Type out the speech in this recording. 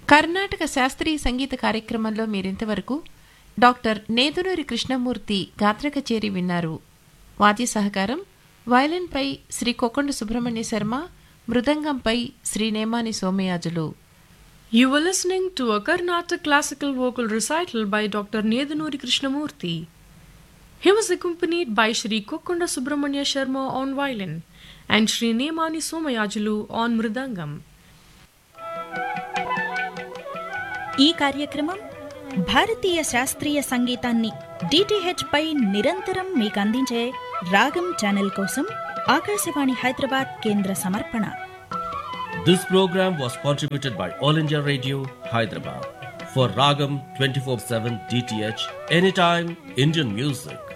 కర్ణాటక శాస్త్రీయ సంగీత కార్యక్రమంలో మీరింతవరకు డాక్టర్ నేదునూరి కృష్ణమూర్తి గాత్ర కచేరి విన్నారు వాద్య సహకారం వయలిన్పై Shri కొకొండ Subrahmanya Sharma మృదంగంపై Shri Nemani Somayajulu You were listening to a Carnatic classical vocal recital by Dr. Nedanuri Krishnamurti. He was accompanied by Sri Kokkonda Subramanya Sharma on violin and Sri Nemani Somayajulu on mridangam. ఈ కార్యక్రమం భారతీయ శాస్త్రీయ సంగీతాన్ని డిటిహెచ్ పై నిరంతరం మీకు అందించే రాగం ఛానల్ కోసం ఆకాశవాణి హైదరాబాద్ కేంద్ర సమర్పణ This program was contributed by All India Radio, Hyderabad. For Ragam 24 7 DTH, anytime Indian music.